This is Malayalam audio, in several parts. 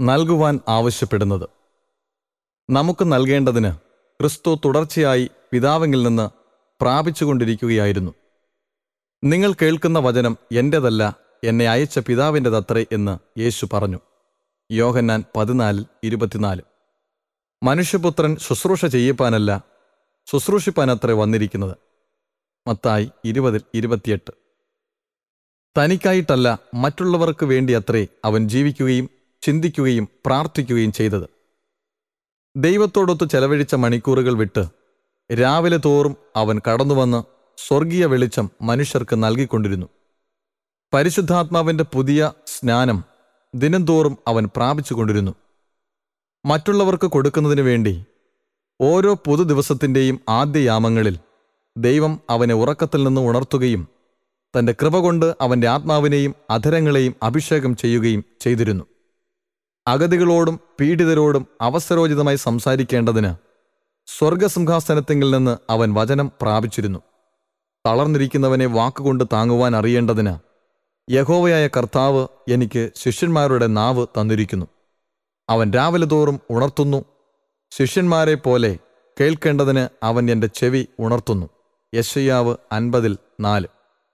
നൽകുവാൻ ആവശ്യപ്പെടുന്നത് നമുക്ക് നൽകേണ്ടതിന് ക്രിസ്തു തുടർച്ചയായി പിതാവിങ്കിൽ നിന്ന് പ്രാപിച്ചുകൊണ്ടിരിക്കുകയായിരുന്നു നിങ്ങൾ കേൾക്കുന്ന വചനം എന്റേതല്ല എന്നെ അയച്ച പിതാവിൻ്റെതത്രേ എന്ന് യേശു പറഞ്ഞു യോഹന്നാൻ പതിനാലിൽ ഇരുപത്തിനാല് മനുഷ്യപുത്രൻ ശുശ്രൂഷ ചെയ്യപ്പാനല്ല ശുശ്രൂഷിപ്പാനത്രേ വന്നിരിക്കുന്നത് മത്തായി ഇരുപതിൽ ഇരുപത്തിയെട്ട് തനിക്കായിട്ടല്ല മറ്റുള്ളവർക്ക് വേണ്ടി അത്രേ അവൻ ജീവിക്കുകയും ചിന്തിക്കുകയും പ്രാർത്ഥിക്കുകയും ചെയ്തത് ദൈവത്തോടൊത്ത് ചെലവഴിച്ച മണിക്കൂറുകൾ വിട്ട് രാവിലെ തോറും അവൻ കടന്നുവന്ന് സ്വർഗീയ വെളിച്ചം മനുഷ്യർക്ക് നൽകിക്കൊണ്ടിരുന്നു പരിശുദ്ധാത്മാവിന്റെ പുതിയ സ്നാനം ദിനംതോറും അവൻ പ്രാപിച്ചുകൊണ്ടിരുന്നു മറ്റുള്ളവർക്ക് കൊടുക്കുന്നതിനു വേണ്ടി ഓരോ പുതു ദിവസത്തിൻ്റെയും ആദ്യ യാമങ്ങളിൽ ദൈവം അവനെ ഉറക്കത്തിൽ നിന്ന് ഉണർത്തുകയും തന്റെ കൃപ കൊണ്ട് അവന്റെ ആത്മാവിനെയും അധരങ്ങളെയും അഭിഷേകം ചെയ്യുകയും ചെയ്തിരുന്നു അഗതികളോടും പീഡിതരോടും അവസരോചിതമായി സംസാരിക്കേണ്ടതിന് സ്വർഗസിംഹാസനത്തിങ്കിൽ നിന്ന് അവൻ വചനം പ്രാപിച്ചിരുന്നു തളർന്നിരിക്കുന്നവനെ വാക്കുകൊണ്ട് താങ്ങുവാൻ അറിയേണ്ടതിന് യഹോവയായ കർത്താവ് എനിക്ക് ശിഷ്യന്മാരുടെ നാവ് തന്നിരിക്കുന്നു അവൻ രാവിലെ തോറും ഉണർത്തുന്നു ശിഷ്യന്മാരെ പോലെ കേൾക്കേണ്ടതിന് അവൻ എൻ്റെ ചെവി ഉണർത്തുന്നു യശയ്യാവ് അൻപതിൽ നാല്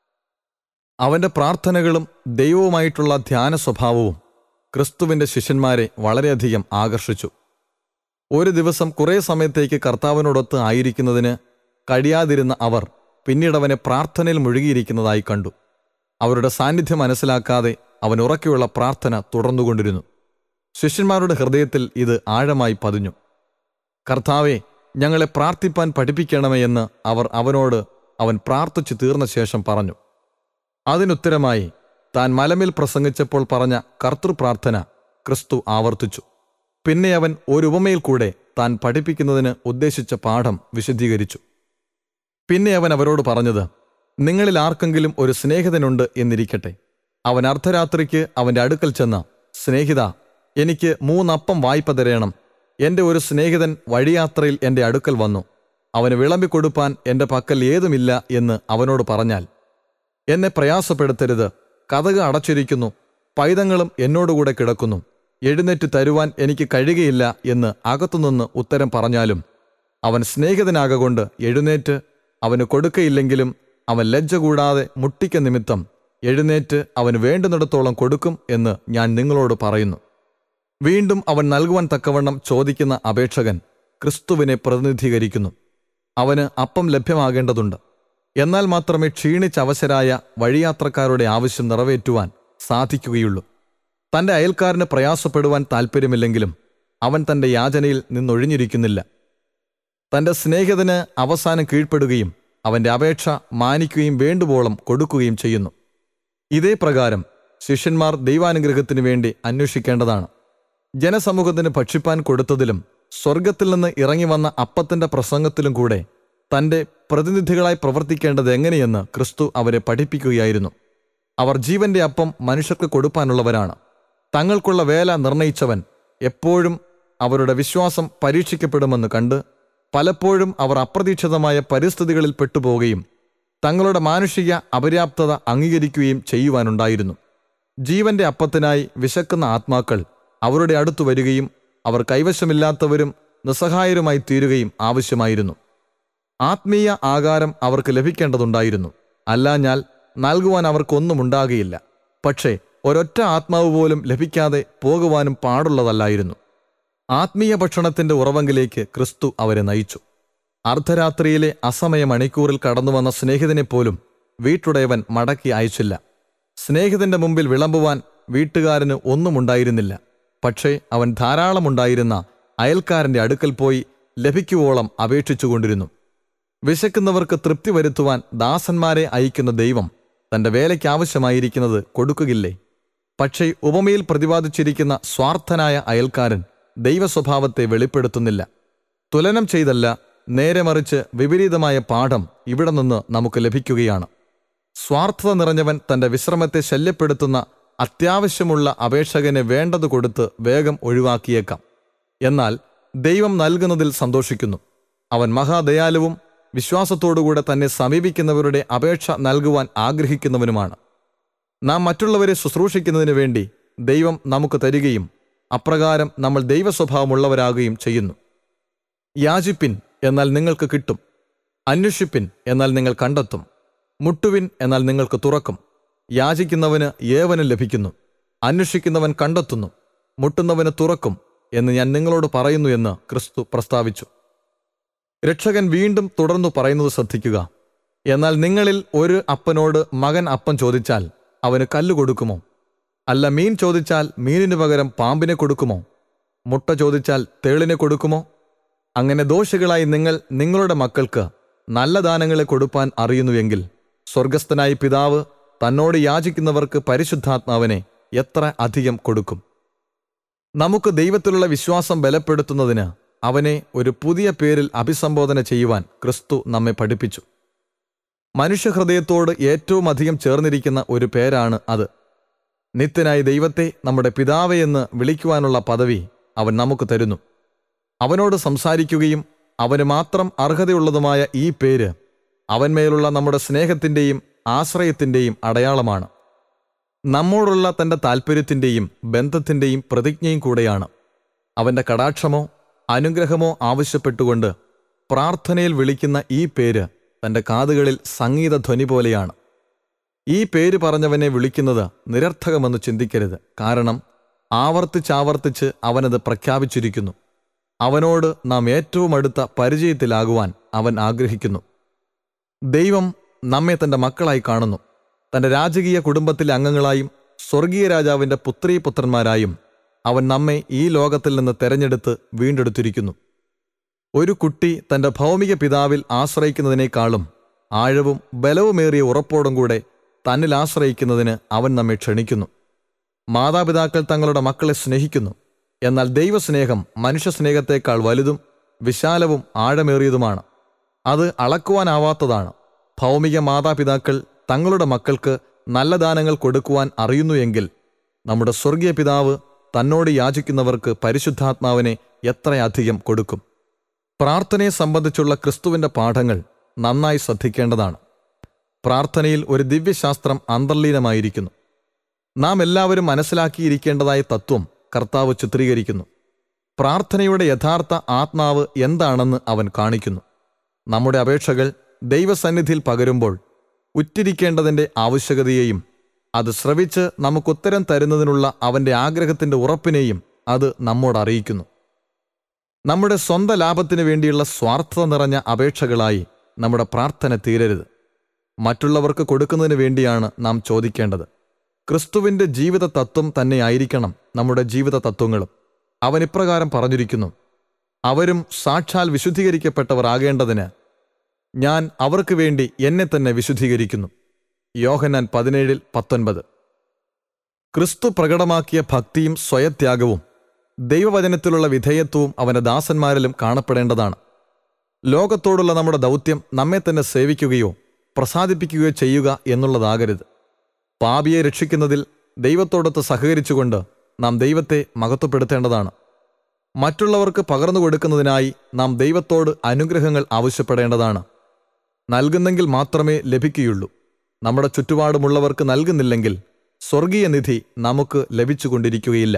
അവന്റെ പ്രാർത്ഥനകളും ദൈവവുമായിട്ടുള്ള ധ്യാന സ്വഭാവവും ക്രിസ്തുവിന്റെ ശിഷ്യന്മാരെ വളരെയധികം ആകർഷിച്ചു ഒരു ദിവസം കുറേ സമയത്തേക്ക് കർത്താവിനോടൊത്ത് ആയിരിക്കുന്നതിന് കഴിയാതിരുന്ന അവർ പിന്നീടവനെ പ്രാർത്ഥനയിൽ മുഴുകിയിരിക്കുന്നതായി കണ്ടു അവരുടെ സാന്നിധ്യം മനസ്സിലാക്കാതെ അവൻ ഉറക്കെയുള്ള പ്രാർത്ഥന തുടർന്നുകൊണ്ടിരുന്നു ശിഷ്യന്മാരുടെ ഹൃദയത്തിൽ ഇത് ആഴമായി പതിഞ്ഞു കർത്താവെ ഞങ്ങളെ പ്രാർത്ഥിപ്പാൻ പഠിപ്പിക്കണമേ എന്ന് അവർ അവനോട് അവൻ പ്രാർത്ഥിച്ചു തീർന്ന ശേഷം പറഞ്ഞു അതിനുത്തരമായി താൻ മലമിൽ പ്രസംഗിച്ചപ്പോൾ പറഞ്ഞ കർത്തൃപ്രാർത്ഥന ക്രിസ്തു ആവർത്തിച്ചു പിന്നെ അവൻ ഒരു ഉപമയിൽ കൂടെ താൻ പഠിപ്പിക്കുന്നതിന് ഉദ്ദേശിച്ച പാഠം വിശദീകരിച്ചു പിന്നെ അവൻ അവരോട് പറഞ്ഞത് നിങ്ങളിൽ ആർക്കെങ്കിലും ഒരു സ്നേഹിതനുണ്ട് എന്നിരിക്കട്ടെ അവൻ അർദ്ധരാത്രിക്ക് അവന്റെ അടുക്കൽ ചെന്ന് സ്നേഹിത എനിക്ക് മൂന്നപ്പം വായ്പ തരയണം എന്റെ ഒരു സ്നേഹിതൻ വഴിയാത്രയിൽ എന്റെ അടുക്കൽ വന്നു അവന് വിളമ്പിക്കൊടുപ്പാൻ എന്റെ പക്കൽ ഏതുമില്ല എന്ന് അവനോട് പറഞ്ഞാൽ എന്നെ പ്രയാസപ്പെടുത്തരുത് കഥക് അടച്ചിരിക്കുന്നു പൈതങ്ങളും എന്നോടുകൂടെ കിടക്കുന്നു എഴുന്നേറ്റ് തരുവാൻ എനിക്ക് കഴിയുകയില്ല എന്ന് അകത്തുനിന്ന് ഉത്തരം പറഞ്ഞാലും അവൻ സ്നേഹിതനാകൊണ്ട് എഴുന്നേറ്റ് അവന് കൊടുക്കയില്ലെങ്കിലും അവൻ ലജ്ജ കൂടാതെ മുട്ടിക്ക നിമിത്തം എഴുന്നേറ്റ് അവന് വേണ്ടുന്നിടത്തോളം കൊടുക്കും എന്ന് ഞാൻ നിങ്ങളോട് പറയുന്നു വീണ്ടും അവൻ നൽകുവാൻ തക്കവണ്ണം ചോദിക്കുന്ന അപേക്ഷകൻ ക്രിസ്തുവിനെ പ്രതിനിധീകരിക്കുന്നു അവന് അപ്പം ലഭ്യമാകേണ്ടതുണ്ട് എന്നാൽ മാത്രമേ ക്ഷീണിച്ചവശരായ വഴിയാത്രക്കാരുടെ ആവശ്യം നിറവേറ്റുവാൻ സാധിക്കുകയുള്ളൂ തന്റെ അയൽക്കാരന് പ്രയാസപ്പെടുവാൻ താൽപ്പര്യമില്ലെങ്കിലും അവൻ തന്റെ യാചനയിൽ നിന്നൊഴിഞ്ഞിരിക്കുന്നില്ല തന്റെ സ്നേഹിതന് അവസാനം കീഴ്പ്പെടുകയും അവന്റെ അപേക്ഷ മാനിക്കുകയും വേണ്ടുവോളം കൊടുക്കുകയും ചെയ്യുന്നു ഇതേ പ്രകാരം ശിഷ്യന്മാർ ദൈവാനുഗ്രഹത്തിനു വേണ്ടി അന്വേഷിക്കേണ്ടതാണ് ജനസമൂഹത്തിന് ഭക്ഷിപ്പാൻ കൊടുത്തതിലും സ്വർഗത്തിൽ നിന്ന് ഇറങ്ങി വന്ന അപ്പത്തിന്റെ പ്രസംഗത്തിലും കൂടെ തന്റെ പ്രതിനിധികളായി പ്രവർത്തിക്കേണ്ടത് എങ്ങനെയെന്ന് ക്രിസ്തു അവരെ പഠിപ്പിക്കുകയായിരുന്നു അവർ ജീവന്റെ അപ്പം മനുഷ്യർക്ക് കൊടുപ്പാനുള്ളവരാണ് തങ്ങൾക്കുള്ള വേല നിർണയിച്ചവൻ എപ്പോഴും അവരുടെ വിശ്വാസം പരീക്ഷിക്കപ്പെടുമെന്ന് കണ്ട് പലപ്പോഴും അവർ അപ്രതീക്ഷിതമായ പരിസ്ഥിതികളിൽ പെട്ടുപോവുകയും തങ്ങളുടെ മാനുഷിക അപര്യാപ്തത അംഗീകരിക്കുകയും ചെയ്യുവാനുണ്ടായിരുന്നു ജീവന്റെ അപ്പത്തിനായി വിശക്കുന്ന ആത്മാക്കൾ അവരുടെ അടുത്തു വരികയും അവർ കൈവശമില്ലാത്തവരും നിസ്സഹായരുമായി തീരുകയും ആവശ്യമായിരുന്നു ആത്മീയ ആകാരം അവർക്ക് ലഭിക്കേണ്ടതുണ്ടായിരുന്നു അല്ലാഞ്ഞാൽ നൽകുവാൻ അവർക്കൊന്നും ഉണ്ടാകുകയില്ല പക്ഷേ ഒരൊറ്റ ആത്മാവ് പോലും ലഭിക്കാതെ പോകുവാനും പാടുള്ളതല്ലായിരുന്നു ആത്മീയ ഭക്ഷണത്തിന്റെ ഉറവങ്കിലേക്ക് ക്രിസ്തു അവരെ നയിച്ചു അർദ്ധരാത്രിയിലെ അസമയ മണിക്കൂറിൽ കടന്നുവന്ന സ്നേഹിതനെ പോലും വീട്ടുടയവൻ മടക്കി അയച്ചില്ല സ്നേഹിതന്റെ മുമ്പിൽ വിളമ്പുവാൻ വീട്ടുകാരന് ഒന്നും ഉണ്ടായിരുന്നില്ല പക്ഷേ അവൻ ധാരാളമുണ്ടായിരുന്ന അയൽക്കാരന്റെ അടുക്കൽ പോയി ലഭിക്കുവോളം അപേക്ഷിച്ചുകൊണ്ടിരുന്നു വിശക്കുന്നവർക്ക് തൃപ്തി വരുത്തുവാൻ ദാസന്മാരെ അയക്കുന്ന ദൈവം തന്റെ വേലയ്ക്ക് ആവശ്യമായിരിക്കുന്നത് കൊടുക്കുകയില്ലേ പക്ഷേ ഉപമയിൽ പ്രതിപാദിച്ചിരിക്കുന്ന സ്വാർത്ഥനായ അയൽക്കാരൻ ദൈവസ്വഭാവത്തെ വെളിപ്പെടുത്തുന്നില്ല തുലനം ചെയ്തല്ല നേരെ മറിച്ച് വിപരീതമായ പാഠം ഇവിടെ നിന്ന് നമുക്ക് ലഭിക്കുകയാണ് സ്വാർത്ഥത നിറഞ്ഞവൻ തന്റെ വിശ്രമത്തെ ശല്യപ്പെടുത്തുന്ന അത്യാവശ്യമുള്ള അപേക്ഷകന് വേണ്ടത് കൊടുത്ത് വേഗം ഒഴിവാക്കിയേക്കാം എന്നാൽ ദൈവം നൽകുന്നതിൽ സന്തോഷിക്കുന്നു അവൻ മഹാദയാലുവും വിശ്വാസത്തോടുകൂടെ തന്നെ സമീപിക്കുന്നവരുടെ അപേക്ഷ നൽകുവാൻ ആഗ്രഹിക്കുന്നവനുമാണ് നാം മറ്റുള്ളവരെ ശുശ്രൂഷിക്കുന്നതിനു വേണ്ടി ദൈവം നമുക്ക് തരികയും അപ്രകാരം നമ്മൾ ദൈവസ്വഭാവമുള്ളവരാകുകയും ചെയ്യുന്നു യാചിപ്പിൻ എന്നാൽ നിങ്ങൾക്ക് കിട്ടും അന്വേഷിപ്പിൻ എന്നാൽ നിങ്ങൾ കണ്ടെത്തും മുട്ടുവിൻ എന്നാൽ നിങ്ങൾക്ക് തുറക്കും യാചിക്കുന്നവന് ഏവനും ലഭിക്കുന്നു അന്വേഷിക്കുന്നവൻ കണ്ടെത്തുന്നു മുട്ടുന്നവന് തുറക്കും എന്ന് ഞാൻ നിങ്ങളോട് പറയുന്നു എന്ന് ക്രിസ്തു പ്രസ്താവിച്ചു രക്ഷകൻ വീണ്ടും തുടർന്നു പറയുന്നത് ശ്രദ്ധിക്കുക എന്നാൽ നിങ്ങളിൽ ഒരു അപ്പനോട് മകൻ അപ്പം ചോദിച്ചാൽ അവന് കല്ല് കൊടുക്കുമോ അല്ല മീൻ ചോദിച്ചാൽ മീനിനു പകരം പാമ്പിനെ കൊടുക്കുമോ മുട്ട ചോദിച്ചാൽ തേളിനെ കൊടുക്കുമോ അങ്ങനെ ദോഷികളായി നിങ്ങൾ നിങ്ങളുടെ മക്കൾക്ക് നല്ല ദാനങ്ങളെ കൊടുപ്പാൻ അറിയുന്നുവെങ്കിൽ സ്വർഗസ്ഥനായ പിതാവ് തന്നോട് യാചിക്കുന്നവർക്ക് പരിശുദ്ധാത്മാവിനെ എത്ര അധികം കൊടുക്കും നമുക്ക് ദൈവത്തിലുള്ള വിശ്വാസം ബലപ്പെടുത്തുന്നതിന് അവനെ ഒരു പുതിയ പേരിൽ അഭിസംബോധന ചെയ്യുവാൻ ക്രിസ്തു നമ്മെ പഠിപ്പിച്ചു മനുഷ്യഹൃദയത്തോട് ഏറ്റവും അധികം ചേർന്നിരിക്കുന്ന ഒരു പേരാണ് അത് നിത്യനായ ദൈവത്തെ നമ്മുടെ പിതാവേ എന്ന് വിളിക്കുവാനുള്ള പദവി അവൻ നമുക്ക് തരുന്നു അവനോട് സംസാരിക്കുകയും അവന് മാത്രം അർഹതയുള്ളതുമായ ഈ പേര് അവന്മേലുള്ള നമ്മുടെ സ്നേഹത്തിൻ്റെയും ആശ്രയത്തിൻ്റെയും അടയാളമാണ് നമ്മോടുള്ള തൻ്റെ താൽപ്പര്യത്തിൻ്റെയും ബന്ധത്തിൻ്റെയും പ്രതിജ്ഞയും കൂടെയാണ് അവൻ്റെ കടാക്ഷമോ അനുഗ്രഹമോ ആവശ്യപ്പെട്ടുകൊണ്ട് പ്രാർത്ഥനയിൽ വിളിക്കുന്ന ഈ പേര് തൻ്റെ കാതുകളിൽ സംഗീതധ്വനി പോലെയാണ് ഈ പേര് പറഞ്ഞവനെ വിളിക്കുന്നത് നിരർത്ഥകമെന്ന് ചിന്തിക്കരുത് കാരണം ആവർത്തിച്ചാവർത്തിച്ച് അവനത് പ്രഖ്യാപിച്ചിരിക്കുന്നു അവനോട് നാം ഏറ്റവും അടുത്ത പരിചയത്തിലാകുവാൻ അവൻ ആഗ്രഹിക്കുന്നു ദൈവം നമ്മെ തൻ്റെ മക്കളായി കാണുന്നു തൻ്റെ രാജകീയ കുടുംബത്തിലെ അംഗങ്ങളായും സ്വർഗീയ രാജാവിൻ്റെ പുത്രീപുത്രന്മാരായും അവൻ നമ്മെ ഈ ലോകത്തിൽ നിന്ന് തെരഞ്ഞെടുത്ത് വീണ്ടെടുത്തിരിക്കുന്നു ഒരു കുട്ടി തൻ്റെ ഭൗമിക പിതാവിൽ ആശ്രയിക്കുന്നതിനേക്കാളും ആഴവും ബലവുമേറിയ ഉറപ്പോടും കൂടെ തന്നിൽ ആശ്രയിക്കുന്നതിന് അവൻ നമ്മെ ക്ഷണിക്കുന്നു മാതാപിതാക്കൾ തങ്ങളുടെ മക്കളെ സ്നേഹിക്കുന്നു എന്നാൽ ദൈവസ്നേഹം മനുഷ്യസ്നേഹത്തേക്കാൾ വലുതും വിശാലവും ആഴമേറിയതുമാണ് അത് അളക്കുവാനാവാത്തതാണ് ഭൗമിക മാതാപിതാക്കൾ തങ്ങളുടെ മക്കൾക്ക് നല്ല ദാനങ്ങൾ കൊടുക്കുവാൻ അറിയുന്നു എങ്കിൽ നമ്മുടെ സ്വർഗീയ പിതാവ് തന്നോട് യാചിക്കുന്നവർക്ക് പരിശുദ്ധാത്മാവിനെ എത്രയധികം കൊടുക്കും പ്രാർത്ഥനയെ സംബന്ധിച്ചുള്ള ക്രിസ്തുവിന്റെ പാഠങ്ങൾ നന്നായി ശ്രദ്ധിക്കേണ്ടതാണ് പ്രാർത്ഥനയിൽ ഒരു ദിവ്യശാസ്ത്രം അന്തർലീനമായിരിക്കുന്നു നാം എല്ലാവരും മനസ്സിലാക്കിയിരിക്കേണ്ടതായ തത്വം കർത്താവ് ചിത്രീകരിക്കുന്നു പ്രാർത്ഥനയുടെ യഥാർത്ഥ ആത്മാവ് എന്താണെന്ന് അവൻ കാണിക്കുന്നു നമ്മുടെ അപേക്ഷകൾ ദൈവസന്നിധിയിൽ പകരുമ്പോൾ ഉറ്റിരിക്കേണ്ടതിൻ്റെ ആവശ്യകതയെയും അത് ശ്രവിച്ച് നമുക്കുത്തരം തരുന്നതിനുള്ള അവൻ്റെ ആഗ്രഹത്തിൻ്റെ ഉറപ്പിനെയും അത് നമ്മോട് അറിയിക്കുന്നു നമ്മുടെ സ്വന്തം ലാഭത്തിനു വേണ്ടിയുള്ള സ്വാർത്ഥത നിറഞ്ഞ അപേക്ഷകളായി നമ്മുടെ പ്രാർത്ഥന തീരരുത് മറ്റുള്ളവർക്ക് കൊടുക്കുന്നതിന് വേണ്ടിയാണ് നാം ചോദിക്കേണ്ടത് ക്രിസ്തുവിന്റെ ജീവിത തത്വം തന്നെയായിരിക്കണം നമ്മുടെ ജീവിത തത്വങ്ങളും അവൻ ഇപ്രകാരം പറഞ്ഞിരിക്കുന്നു അവരും സാക്ഷാൽ വിശുദ്ധീകരിക്കപ്പെട്ടവർ ആകേണ്ടതിന് ഞാൻ അവർക്ക് വേണ്ടി എന്നെ തന്നെ വിശുദ്ധീകരിക്കുന്നു യോഹന്നാൻ പതിനേഴിൽ പത്തൊൻപത് ക്രിസ്തു പ്രകടമാക്കിയ ഭക്തിയും സ്വയത്യാഗവും ദൈവവചനത്തിലുള്ള വിധേയത്വവും അവന്റെ ദാസന്മാരിലും കാണപ്പെടേണ്ടതാണ് ലോകത്തോടുള്ള നമ്മുടെ ദൗത്യം നമ്മെ തന്നെ സേവിക്കുകയോ പ്രസാദിപ്പിക്കുകയോ ചെയ്യുക എന്നുള്ളതാകരുത് പാപിയെ രക്ഷിക്കുന്നതിൽ ദൈവത്തോടൊത്ത് സഹകരിച്ചുകൊണ്ട് നാം ദൈവത്തെ മഹത്വപ്പെടുത്തേണ്ടതാണ് മറ്റുള്ളവർക്ക് പകർന്നു കൊടുക്കുന്നതിനായി നാം ദൈവത്തോട് അനുഗ്രഹങ്ങൾ ആവശ്യപ്പെടേണ്ടതാണ് നൽകുന്നെങ്കിൽ മാത്രമേ ലഭിക്കുകയുള്ളൂ നമ്മുടെ ചുറ്റുപാടുമുള്ളവർക്ക് നൽകുന്നില്ലെങ്കിൽ സ്വർഗീയ നിധി നമുക്ക് ലഭിച്ചുകൊണ്ടിരിക്കുകയില്ല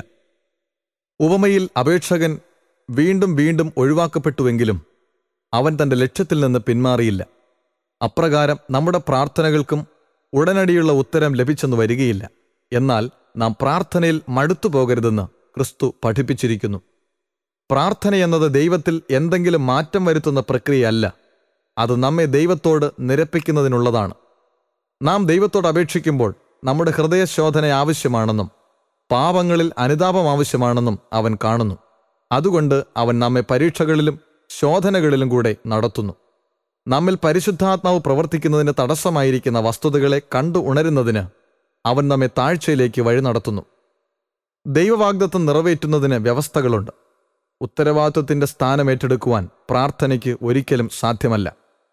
ഉപമയിൽ അപേക്ഷകൻ വീണ്ടും വീണ്ടും ഒഴിവാക്കപ്പെട്ടുവെങ്കിലും അവൻ തന്റെ ലക്ഷ്യത്തിൽ നിന്ന് പിന്മാറിയില്ല അപ്രകാരം നമ്മുടെ പ്രാർത്ഥനകൾക്കും ഉടനടിയുള്ള ഉത്തരം ലഭിച്ചെന്ന് വരികയില്ല എന്നാൽ നാം പ്രാർത്ഥനയിൽ മടുത്തു പോകരുതെന്ന് ക്രിസ്തു പഠിപ്പിച്ചിരിക്കുന്നു പ്രാർത്ഥന എന്നത് ദൈവത്തിൽ എന്തെങ്കിലും മാറ്റം വരുത്തുന്ന പ്രക്രിയയല്ല അത് നമ്മെ ദൈവത്തോട് നിരപ്പിക്കുന്നതിനുള്ളതാണ് നാം ദൈവത്തോട് അപേക്ഷിക്കുമ്പോൾ നമ്മുടെ ഹൃദയശോധന ആവശ്യമാണെന്നും പാപങ്ങളിൽ അനുതാപം ആവശ്യമാണെന്നും അവൻ കാണുന്നു അതുകൊണ്ട് അവൻ നമ്മെ പരീക്ഷകളിലും ശോധനകളിലും കൂടെ നടത്തുന്നു നമ്മിൽ പരിശുദ്ധാത്മാവ് പ്രവർത്തിക്കുന്നതിന് തടസ്സമായിരിക്കുന്ന വസ്തുതകളെ കണ്ടു ഉണരുന്നതിന് അവൻ നമ്മെ താഴ്ചയിലേക്ക് വഴി നടത്തുന്നു ദൈവവാഗ്ദത്വം നിറവേറ്റുന്നതിന് വ്യവസ്ഥകളുണ്ട് ഉത്തരവാദിത്വത്തിന്റെ സ്ഥാനം ഏറ്റെടുക്കുവാൻ പ്രാർത്ഥനയ്ക്ക് ഒരിക്കലും സാധ്യമല്ല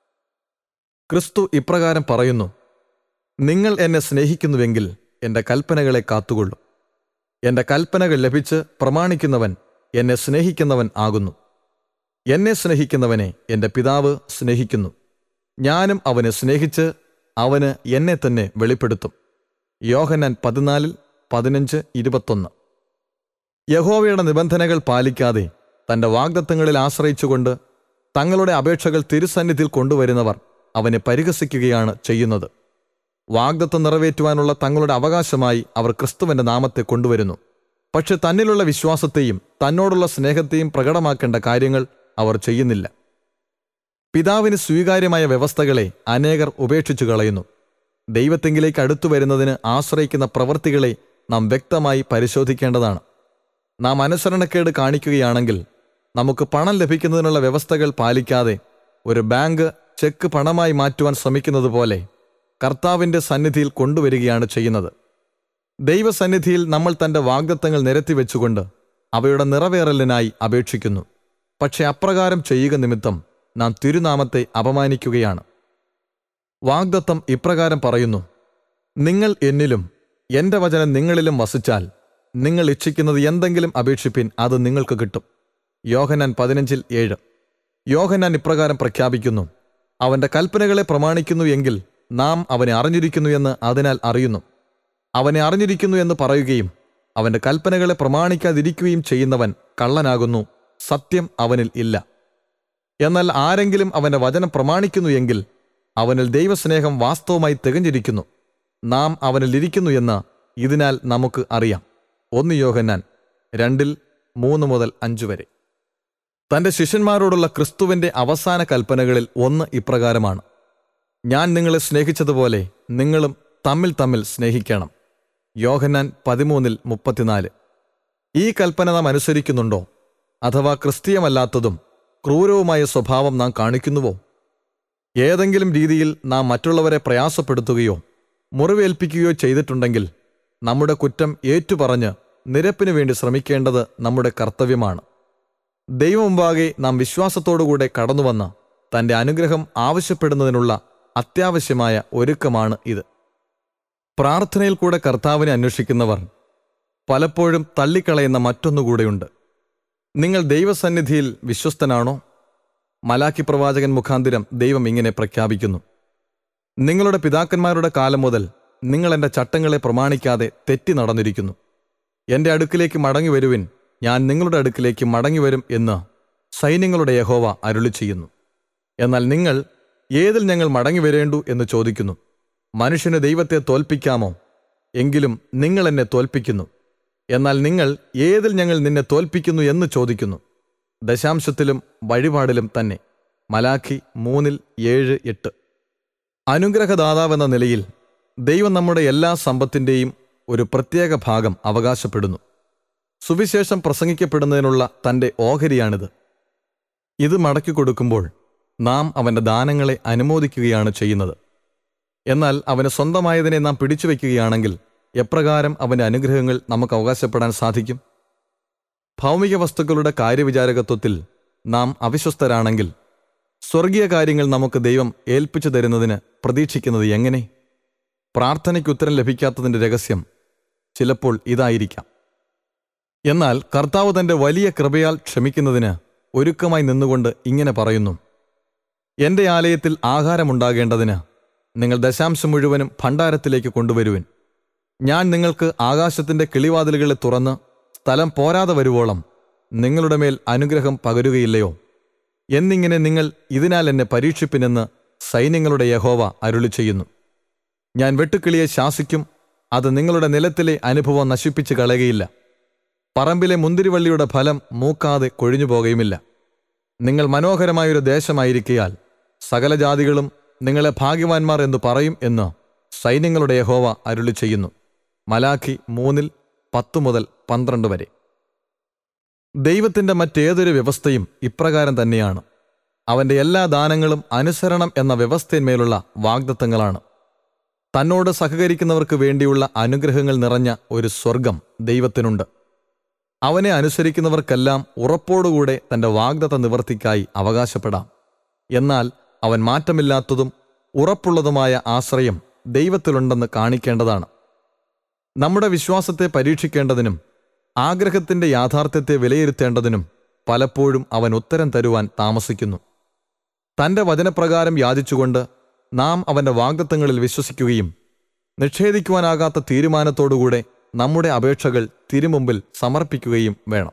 ക്രിസ്തു ഇപ്രകാരം പറയുന്നു നിങ്ങൾ എന്നെ സ്നേഹിക്കുന്നുവെങ്കിൽ എൻ്റെ കൽപ്പനകളെ കാത്തുകൊള്ളും എൻ്റെ കൽപ്പനകൾ ലഭിച്ച് പ്രമാണിക്കുന്നവൻ എന്നെ സ്നേഹിക്കുന്നവൻ ആകുന്നു എന്നെ സ്നേഹിക്കുന്നവനെ എൻ്റെ പിതാവ് സ്നേഹിക്കുന്നു ഞാനും അവനെ സ്നേഹിച്ച് അവന് എന്നെ തന്നെ വെളിപ്പെടുത്തും യോഹന്നാൻ പതിനാലിൽ പതിനഞ്ച് ഇരുപത്തൊന്ന് യഹോവയുടെ നിബന്ധനകൾ പാലിക്കാതെ തന്റെ വാഗ്ദത്തങ്ങളിൽ ആശ്രയിച്ചുകൊണ്ട് തങ്ങളുടെ അപേക്ഷകൾ തിരുസന്നിധിയിൽ കൊണ്ടുവരുന്നവർ അവനെ പരിഹസിക്കുകയാണ് ചെയ്യുന്നത് വാഗ്ദത്തം നിറവേറ്റുവാനുള്ള തങ്ങളുടെ അവകാശമായി അവർ ക്രിസ്തുവിന്റെ നാമത്തെ കൊണ്ടുവരുന്നു പക്ഷെ തന്നിലുള്ള വിശ്വാസത്തെയും തന്നോടുള്ള സ്നേഹത്തെയും പ്രകടമാക്കേണ്ട കാര്യങ്ങൾ അവർ ചെയ്യുന്നില്ല പിതാവിന് സ്വീകാര്യമായ വ്യവസ്ഥകളെ അനേകർ ഉപേക്ഷിച്ചു കളയുന്നു ദൈവത്തെങ്കിലേക്ക് അടുത്തു വരുന്നതിന് ആശ്രയിക്കുന്ന പ്രവൃത്തികളെ നാം വ്യക്തമായി പരിശോധിക്കേണ്ടതാണ് നാം അനുസരണക്കേട് കാണിക്കുകയാണെങ്കിൽ നമുക്ക് പണം ലഭിക്കുന്നതിനുള്ള വ്യവസ്ഥകൾ പാലിക്കാതെ ഒരു ബാങ്ക് ചെക്ക് പണമായി മാറ്റുവാൻ ശ്രമിക്കുന്നത് പോലെ കർത്താവിൻ്റെ സന്നിധിയിൽ കൊണ്ടുവരികയാണ് ചെയ്യുന്നത് ദൈവസന്നിധിയിൽ നമ്മൾ തൻ്റെ വാഗ്ദത്തങ്ങൾ നിരത്തിവെച്ചുകൊണ്ട് അവയുടെ നിറവേറലിനായി അപേക്ഷിക്കുന്നു പക്ഷെ അപ്രകാരം ചെയ്യുക നിമിത്തം നാം തിരുനാമത്തെ അപമാനിക്കുകയാണ് വാഗ്ദത്തം ഇപ്രകാരം പറയുന്നു നിങ്ങൾ എന്നിലും എന്റെ വചനം നിങ്ങളിലും വസിച്ചാൽ നിങ്ങൾ ഇച്ഛിക്കുന്നത് എന്തെങ്കിലും അപേക്ഷിപ്പിൻ അത് നിങ്ങൾക്ക് കിട്ടും യോഹനാൻ പതിനഞ്ചിൽ ഏഴ് യോഹനാൻ ഇപ്രകാരം പ്രഖ്യാപിക്കുന്നു അവന്റെ കൽപ്പനകളെ പ്രമാണിക്കുന്നു എങ്കിൽ നാം അവനെ അറിഞ്ഞിരിക്കുന്നു എന്ന് അതിനാൽ അറിയുന്നു അവനെ അറിഞ്ഞിരിക്കുന്നു എന്ന് പറയുകയും അവന്റെ കൽപ്പനകളെ പ്രമാണിക്കാതിരിക്കുകയും ചെയ്യുന്നവൻ കള്ളനാകുന്നു സത്യം അവനിൽ ഇല്ല എന്നാൽ ആരെങ്കിലും അവന്റെ വചനം പ്രമാണിക്കുന്നു എങ്കിൽ അവനിൽ ദൈവസ്നേഹം വാസ്തവമായി തികഞ്ഞിരിക്കുന്നു നാം അവനിൽ ഇരിക്കുന്നു എന്ന് ഇതിനാൽ നമുക്ക് അറിയാം ഒന്ന് യോഹന്നാൻ രണ്ടിൽ മൂന്ന് മുതൽ അഞ്ചു വരെ തന്റെ ശിഷ്യന്മാരോടുള്ള ക്രിസ്തുവിന്റെ അവസാന കൽപ്പനകളിൽ ഒന്ന് ഇപ്രകാരമാണ് ഞാൻ നിങ്ങളെ സ്നേഹിച്ചതുപോലെ നിങ്ങളും തമ്മിൽ തമ്മിൽ സ്നേഹിക്കണം യോഹന്നാൻ പതിമൂന്നിൽ മുപ്പത്തിനാല് ഈ കൽപ്പന നാം അനുസരിക്കുന്നുണ്ടോ അഥവാ ക്രിസ്തീയമല്ലാത്തതും ക്രൂരവുമായ സ്വഭാവം നാം കാണിക്കുന്നുവോ ഏതെങ്കിലും രീതിയിൽ നാം മറ്റുള്ളവരെ പ്രയാസപ്പെടുത്തുകയോ മുറിവേൽപ്പിക്കുകയോ ചെയ്തിട്ടുണ്ടെങ്കിൽ നമ്മുടെ കുറ്റം ഏറ്റുപറഞ്ഞ് നിരപ്പിനു വേണ്ടി ശ്രമിക്കേണ്ടത് നമ്മുടെ കർത്തവ്യമാണ് ദൈവമുമ്പാകെ നാം വിശ്വാസത്തോടുകൂടെ കടന്നുവന്ന് തന്റെ അനുഗ്രഹം ആവശ്യപ്പെടുന്നതിനുള്ള അത്യാവശ്യമായ ഒരുക്കമാണ് ഇത് പ്രാർത്ഥനയിൽ കൂടെ കർത്താവിനെ അന്വേഷിക്കുന്നവർ പലപ്പോഴും തള്ളിക്കളയുന്ന മറ്റൊന്നുകൂടെയുണ്ട് നിങ്ങൾ ദൈവസന്നിധിയിൽ വിശ്വസ്തനാണോ മലാക്കി പ്രവാചകൻ മുഖാന്തിരം ദൈവം ഇങ്ങനെ പ്രഖ്യാപിക്കുന്നു നിങ്ങളുടെ പിതാക്കന്മാരുടെ കാലം മുതൽ നിങ്ങൾ എൻ്റെ ചട്ടങ്ങളെ പ്രമാണിക്കാതെ തെറ്റി നടന്നിരിക്കുന്നു എൻ്റെ അടുക്കിലേക്ക് മടങ്ങി വരുവിൻ ഞാൻ നിങ്ങളുടെ അടുക്കിലേക്ക് മടങ്ങി വരും എന്ന് സൈന്യങ്ങളുടെ യഹോവ അരുളി ചെയ്യുന്നു എന്നാൽ നിങ്ങൾ ഏതിൽ ഞങ്ങൾ മടങ്ങി വരേണ്ടു എന്ന് ചോദിക്കുന്നു മനുഷ്യന് ദൈവത്തെ തോൽപ്പിക്കാമോ എങ്കിലും നിങ്ങൾ എന്നെ തോൽപ്പിക്കുന്നു എന്നാൽ നിങ്ങൾ ഏതിൽ ഞങ്ങൾ നിന്നെ തോൽപ്പിക്കുന്നു എന്ന് ചോദിക്കുന്നു ദശാംശത്തിലും വഴിപാടിലും തന്നെ മലാഖി മൂന്നിൽ ഏഴ് എട്ട് അനുഗ്രഹദാതാവെന്ന നിലയിൽ ദൈവം നമ്മുടെ എല്ലാ സമ്പത്തിൻ്റെയും ഒരു പ്രത്യേക ഭാഗം അവകാശപ്പെടുന്നു സുവിശേഷം പ്രസംഗിക്കപ്പെടുന്നതിനുള്ള തൻ്റെ ഓഹരിയാണിത് ഇത് മടക്കി കൊടുക്കുമ്പോൾ നാം അവൻ്റെ ദാനങ്ങളെ അനുമോദിക്കുകയാണ് ചെയ്യുന്നത് എന്നാൽ അവന് സ്വന്തമായതിനെ നാം പിടിച്ചുവെക്കുകയാണെങ്കിൽ എപ്രകാരം അവൻ്റെ അനുഗ്രഹങ്ങൾ നമുക്ക് അവകാശപ്പെടാൻ സാധിക്കും ഭൗമിക വസ്തുക്കളുടെ കാര്യവിചാരകത്വത്തിൽ നാം അവിശ്വസ്തരാണെങ്കിൽ സ്വർഗീയ കാര്യങ്ങൾ നമുക്ക് ദൈവം ഏൽപ്പിച്ചു തരുന്നതിന് പ്രതീക്ഷിക്കുന്നത് എങ്ങനെ പ്രാർത്ഥനയ്ക്ക് ഉത്തരം ലഭിക്കാത്തതിൻ്റെ രഹസ്യം ചിലപ്പോൾ ഇതായിരിക്കാം എന്നാൽ കർത്താവ് തന്റെ വലിയ കൃപയാൽ ക്ഷമിക്കുന്നതിന് ഒരുക്കമായി നിന്നുകൊണ്ട് ഇങ്ങനെ പറയുന്നു എന്റെ ആലയത്തിൽ ആഹാരമുണ്ടാകേണ്ടതിന് നിങ്ങൾ ദശാംശം മുഴുവനും ഭണ്ഡാരത്തിലേക്ക് കൊണ്ടുവരുവിൻ ഞാൻ നിങ്ങൾക്ക് ആകാശത്തിന്റെ കിളിവാതിലുകളെ തുറന്ന് സ്ഥലം പോരാതെ വരുവോളം നിങ്ങളുടെ മേൽ അനുഗ്രഹം പകരുകയില്ലയോ എന്നിങ്ങനെ നിങ്ങൾ ഇതിനാൽ എന്നെ പരീക്ഷിപ്പിനെന്ന് സൈന്യങ്ങളുടെ യഹോവ അരുളി ചെയ്യുന്നു ഞാൻ വെട്ടുക്കിളിയെ ശാസിക്കും അത് നിങ്ങളുടെ നിലത്തിലെ അനുഭവം നശിപ്പിച്ച് കളയുകയില്ല പറമ്പിലെ മുന്തിരിവള്ളിയുടെ ഫലം മൂക്കാതെ കൊഴിഞ്ഞു പോകുകയുമില്ല നിങ്ങൾ മനോഹരമായൊരു ദേശമായിരിക്കയാൽ സകല ജാതികളും നിങ്ങളെ ഭാഗ്യവാന്മാർ എന്ന് പറയും എന്ന് സൈന്യങ്ങളുടെ യഹോവ അരുളി ചെയ്യുന്നു മലാഖി മൂന്നിൽ പത്തു മുതൽ പന്ത്രണ്ട് വരെ ദൈവത്തിന്റെ മറ്റേതൊരു വ്യവസ്ഥയും ഇപ്രകാരം തന്നെയാണ് അവന്റെ എല്ലാ ദാനങ്ങളും അനുസരണം എന്ന വ്യവസ്ഥയിന്മേലുള്ള വാഗ്ദത്തങ്ങളാണ് തന്നോട് സഹകരിക്കുന്നവർക്ക് വേണ്ടിയുള്ള അനുഗ്രഹങ്ങൾ നിറഞ്ഞ ഒരു സ്വർഗം ദൈവത്തിനുണ്ട് അവനെ അനുസരിക്കുന്നവർക്കെല്ലാം ഉറപ്പോടുകൂടെ തന്റെ വാഗ്ദത്ത നിവർത്തിക്കായി അവകാശപ്പെടാം എന്നാൽ അവൻ മാറ്റമില്ലാത്തതും ഉറപ്പുള്ളതുമായ ആശ്രയം ദൈവത്തിലുണ്ടെന്ന് കാണിക്കേണ്ടതാണ് നമ്മുടെ വിശ്വാസത്തെ പരീക്ഷിക്കേണ്ടതിനും ആഗ്രഹത്തിന്റെ യാഥാർത്ഥ്യത്തെ വിലയിരുത്തേണ്ടതിനും പലപ്പോഴും അവൻ ഉത്തരം തരുവാൻ താമസിക്കുന്നു തന്റെ വചനപ്രകാരം യാചിച്ചുകൊണ്ട് നാം അവന്റെ വാഗ്ദത്തങ്ങളിൽ വിശ്വസിക്കുകയും നിഷേധിക്കുവാനാകാത്ത തീരുമാനത്തോടുകൂടെ നമ്മുടെ അപേക്ഷകൾ തിരുമുമ്പിൽ സമർപ്പിക്കുകയും വേണം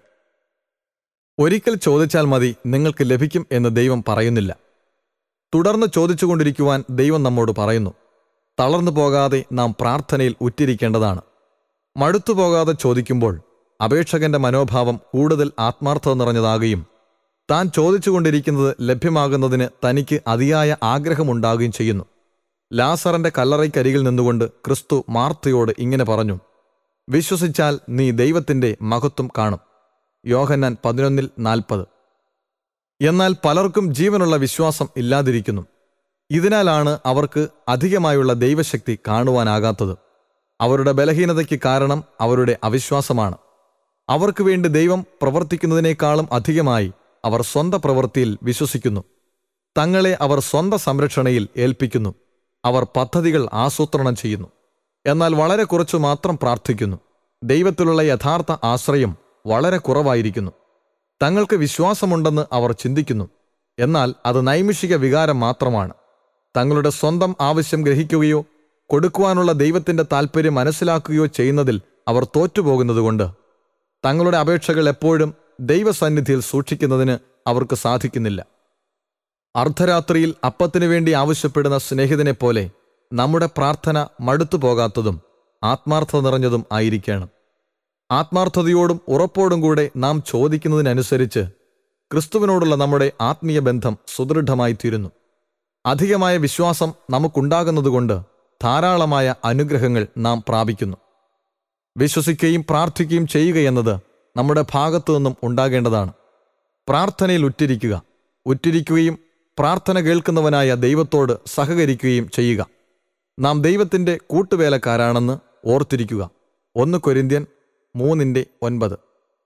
ഒരിക്കൽ ചോദിച്ചാൽ മതി നിങ്ങൾക്ക് ലഭിക്കും എന്ന് ദൈവം പറയുന്നില്ല തുടർന്ന് ചോദിച്ചുകൊണ്ടിരിക്കുവാൻ ദൈവം നമ്മോട് പറയുന്നു തളർന്നു പോകാതെ നാം പ്രാർത്ഥനയിൽ ഉറ്റിരിക്കേണ്ടതാണ് മടുത്തു പോകാതെ ചോദിക്കുമ്പോൾ അപേക്ഷകന്റെ മനോഭാവം കൂടുതൽ ആത്മാർത്ഥത നിറഞ്ഞതാകുകയും താൻ ചോദിച്ചുകൊണ്ടിരിക്കുന്നത് ലഭ്യമാകുന്നതിന് തനിക്ക് അതിയായ ആഗ്രഹമുണ്ടാകുകയും ചെയ്യുന്നു ലാസറിന്റെ കല്ലറയ്ക്കരികിൽ നിന്നുകൊണ്ട് ക്രിസ്തു മാർത്തയോട് ഇങ്ങനെ പറഞ്ഞു വിശ്വസിച്ചാൽ നീ ദൈവത്തിന്റെ മഹത്വം കാണും യോഹന്നാൻ പതിനൊന്നിൽ നാൽപ്പത് എന്നാൽ പലർക്കും ജീവനുള്ള വിശ്വാസം ഇല്ലാതിരിക്കുന്നു ഇതിനാലാണ് അവർക്ക് അധികമായുള്ള ദൈവശക്തി കാണുവാനാകാത്തത് അവരുടെ ബലഹീനതയ്ക്ക് കാരണം അവരുടെ അവിശ്വാസമാണ് അവർക്ക് വേണ്ടി ദൈവം പ്രവർത്തിക്കുന്നതിനേക്കാളും അധികമായി അവർ സ്വന്തം പ്രവൃത്തിയിൽ വിശ്വസിക്കുന്നു തങ്ങളെ അവർ സ്വന്തം സംരക്ഷണയിൽ ഏൽപ്പിക്കുന്നു അവർ പദ്ധതികൾ ആസൂത്രണം ചെയ്യുന്നു എന്നാൽ വളരെ കുറച്ചു മാത്രം പ്രാർത്ഥിക്കുന്നു ദൈവത്തിലുള്ള യഥാർത്ഥ ആശ്രയം വളരെ കുറവായിരിക്കുന്നു തങ്ങൾക്ക് വിശ്വാസമുണ്ടെന്ന് അവർ ചിന്തിക്കുന്നു എന്നാൽ അത് നൈമിഷിക വികാരം മാത്രമാണ് തങ്ങളുടെ സ്വന്തം ആവശ്യം ഗ്രഹിക്കുകയോ കൊടുക്കുവാനുള്ള ദൈവത്തിന്റെ താൽപ്പര്യം മനസ്സിലാക്കുകയോ ചെയ്യുന്നതിൽ അവർ തോറ്റുപോകുന്നതുകൊണ്ട് തങ്ങളുടെ അപേക്ഷകൾ എപ്പോഴും ദൈവസന്നിധിയിൽ സൂക്ഷിക്കുന്നതിന് അവർക്ക് സാധിക്കുന്നില്ല അർദ്ധരാത്രിയിൽ അപ്പത്തിനു വേണ്ടി ആവശ്യപ്പെടുന്ന സ്നേഹിതനെ പോലെ നമ്മുടെ പ്രാർത്ഥന മടുത്തു പോകാത്തതും ആത്മാർത്ഥത നിറഞ്ഞതും ആയിരിക്കണം ആത്മാർത്ഥതയോടും ഉറപ്പോടും കൂടെ നാം ചോദിക്കുന്നതിനനുസരിച്ച് ക്രിസ്തുവിനോടുള്ള നമ്മുടെ ആത്മീയ ബന്ധം സുദൃഢമായി തീരുന്നു അധികമായ വിശ്വാസം നമുക്കുണ്ടാകുന്നതുകൊണ്ട് ധാരാളമായ അനുഗ്രഹങ്ങൾ നാം പ്രാപിക്കുന്നു വിശ്വസിക്കുകയും പ്രാർത്ഥിക്കുകയും ചെയ്യുകയെന്നത് നമ്മുടെ ഭാഗത്തു നിന്നും ഉണ്ടാകേണ്ടതാണ് പ്രാർത്ഥനയിൽ ഉറ്റിരിക്കുക ഉറ്റിരിക്കുകയും പ്രാർത്ഥന കേൾക്കുന്നവനായ ദൈവത്തോട് സഹകരിക്കുകയും ചെയ്യുക നാം ദൈവത്തിൻ്റെ കൂട്ടുവേലക്കാരാണെന്ന് ഓർത്തിരിക്കുക ഒന്ന് കൊരിന്ത്യൻ മൂന്നിൻ്റെ ഒൻപത്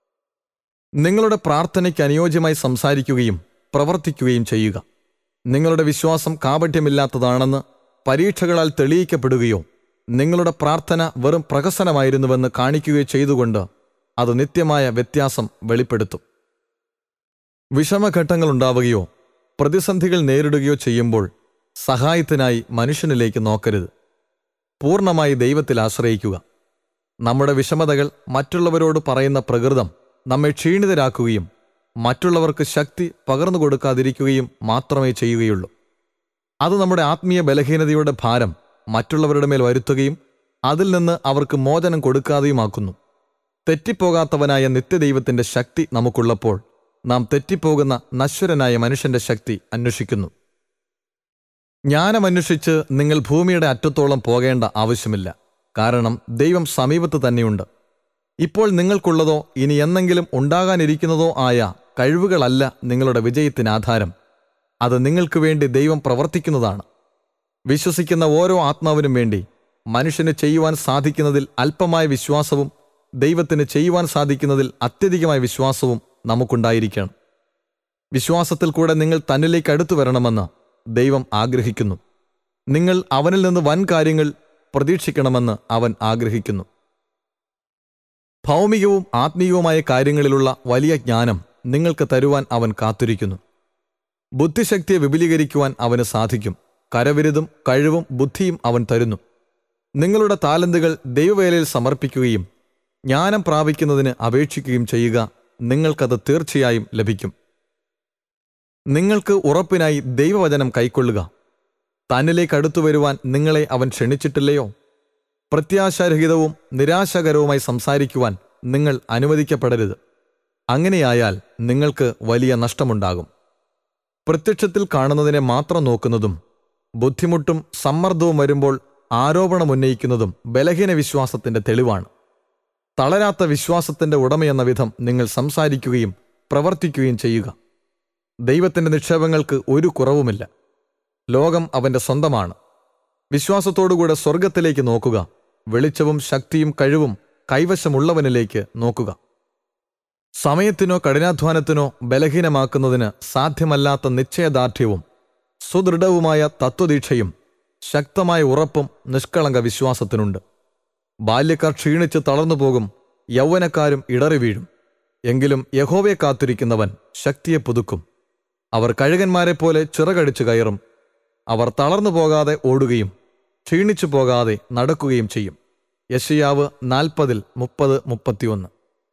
നിങ്ങളുടെ പ്രാർത്ഥനയ്ക്ക് അനുയോജ്യമായി സംസാരിക്കുകയും പ്രവർത്തിക്കുകയും ചെയ്യുക നിങ്ങളുടെ വിശ്വാസം കാപട്യമില്ലാത്തതാണെന്ന് പരീക്ഷകളാൽ തെളിയിക്കപ്പെടുകയോ നിങ്ങളുടെ പ്രാർത്ഥന വെറും പ്രഹസനമായിരുന്നുവെന്ന് കാണിക്കുകയോ ചെയ്തുകൊണ്ട് അത് നിത്യമായ വ്യത്യാസം വെളിപ്പെടുത്തും വിഷമഘട്ടങ്ങളുണ്ടാവുകയോ പ്രതിസന്ധികൾ നേരിടുകയോ ചെയ്യുമ്പോൾ സഹായത്തിനായി മനുഷ്യനിലേക്ക് നോക്കരുത് പൂർണ്ണമായി ദൈവത്തിൽ ആശ്രയിക്കുക നമ്മുടെ വിഷമതകൾ മറ്റുള്ളവരോട് പറയുന്ന പ്രകൃതം നമ്മെ ക്ഷീണിതരാക്കുകയും മറ്റുള്ളവർക്ക് ശക്തി പകർന്നു കൊടുക്കാതിരിക്കുകയും മാത്രമേ ചെയ്യുകയുള്ളൂ അത് നമ്മുടെ ആത്മീയ ബലഹീനതയുടെ ഭാരം മറ്റുള്ളവരുടെ മേൽ വരുത്തുകയും അതിൽ നിന്ന് അവർക്ക് മോചനം കൊടുക്കാതെയുമാക്കുന്നു തെറ്റിപ്പോകാത്തവനായ നിത്യദൈവത്തിന്റെ ശക്തി നമുക്കുള്ളപ്പോൾ നാം തെറ്റിപ്പോകുന്ന നശ്വരനായ മനുഷ്യന്റെ ശക്തി അന്വേഷിക്കുന്നു ജ്ഞാനമന്വേഷിച്ച് നിങ്ങൾ ഭൂമിയുടെ അറ്റത്തോളം പോകേണ്ട ആവശ്യമില്ല കാരണം ദൈവം സമീപത്ത് തന്നെയുണ്ട് ഇപ്പോൾ നിങ്ങൾക്കുള്ളതോ ഇനി എന്നെങ്കിലും ഉണ്ടാകാനിരിക്കുന്നതോ ആയ കഴിവുകളല്ല നിങ്ങളുടെ വിജയത്തിന് ആധാരം അത് നിങ്ങൾക്ക് വേണ്ടി ദൈവം പ്രവർത്തിക്കുന്നതാണ് വിശ്വസിക്കുന്ന ഓരോ ആത്മാവിനും വേണ്ടി മനുഷ്യന് ചെയ്യുവാൻ സാധിക്കുന്നതിൽ അല്പമായ വിശ്വാസവും ദൈവത്തിന് ചെയ്യുവാൻ സാധിക്കുന്നതിൽ അത്യധികമായ വിശ്വാസവും നമുക്കുണ്ടായിരിക്കണം വിശ്വാസത്തിൽ കൂടെ നിങ്ങൾ തന്നിലേക്ക് അടുത്തു വരണമെന്ന് ദൈവം ആഗ്രഹിക്കുന്നു നിങ്ങൾ അവനിൽ നിന്ന് വൻ കാര്യങ്ങൾ പ്രതീക്ഷിക്കണമെന്ന് അവൻ ആഗ്രഹിക്കുന്നു ഭൗമികവും ആത്മീയവുമായ കാര്യങ്ങളിലുള്ള വലിയ ജ്ഞാനം നിങ്ങൾക്ക് തരുവാൻ അവൻ കാത്തിരിക്കുന്നു ബുദ്ധിശക്തിയെ വിപുലീകരിക്കുവാൻ അവന് സാധിക്കും കരവിരുതും കഴിവും ബുദ്ധിയും അവൻ തരുന്നു നിങ്ങളുടെ താലന്തുകൾ ദൈവവേലയിൽ സമർപ്പിക്കുകയും ജ്ഞാനം പ്രാപിക്കുന്നതിന് അപേക്ഷിക്കുകയും ചെയ്യുക നിങ്ങൾക്കത് തീർച്ചയായും ലഭിക്കും നിങ്ങൾക്ക് ഉറപ്പിനായി ദൈവവചനം കൈക്കൊള്ളുക തന്നിലേക്ക് അടുത്തു വരുവാൻ നിങ്ങളെ അവൻ ക്ഷണിച്ചിട്ടില്ലയോ പ്രത്യാശാരഹിതവും നിരാശകരവുമായി സംസാരിക്കുവാൻ നിങ്ങൾ അനുവദിക്കപ്പെടരുത് അങ്ങനെയായാൽ നിങ്ങൾക്ക് വലിയ നഷ്ടമുണ്ടാകും പ്രത്യക്ഷത്തിൽ കാണുന്നതിനെ മാത്രം നോക്കുന്നതും ബുദ്ധിമുട്ടും സമ്മർദ്ദവും വരുമ്പോൾ ആരോപണമുന്നയിക്കുന്നതും ബലഹീന വിശ്വാസത്തിന്റെ തെളിവാണ് തളരാത്ത വിശ്വാസത്തിന്റെ ഉടമയെന്ന വിധം നിങ്ങൾ സംസാരിക്കുകയും പ്രവർത്തിക്കുകയും ചെയ്യുക ദൈവത്തിന്റെ നിക്ഷേപങ്ങൾക്ക് ഒരു കുറവുമില്ല ലോകം അവന്റെ സ്വന്തമാണ് വിശ്വാസത്തോടുകൂടെ സ്വർഗത്തിലേക്ക് നോക്കുക വെളിച്ചവും ശക്തിയും കഴിവും കൈവശമുള്ളവനിലേക്ക് നോക്കുക സമയത്തിനോ കഠിനാധ്വാനത്തിനോ ബലഹീനമാക്കുന്നതിന് സാധ്യമല്ലാത്ത നിശ്ചയദാർഢ്യവും സുദൃഢവുമായ തത്വദീക്ഷയും ശക്തമായ ഉറപ്പും നിഷ്കളങ്ക വിശ്വാസത്തിനുണ്ട് ബാല്യക്കാർ ക്ഷീണിച്ച് തളർന്നു പോകും യൗവനക്കാരും ഇടറി വീഴും എങ്കിലും യഹോവയെ കാത്തിരിക്കുന്നവൻ ശക്തിയെ പുതുക്കും അവർ കഴുകന്മാരെ പോലെ ചിറകടിച്ചു കയറും അവർ തളർന്നു പോകാതെ ഓടുകയും ക്ഷീണിച്ചു പോകാതെ നടക്കുകയും ചെയ്യും യശയാവ് നാൽപ്പതിൽ മുപ്പത് മുപ്പത്തിയൊന്ന്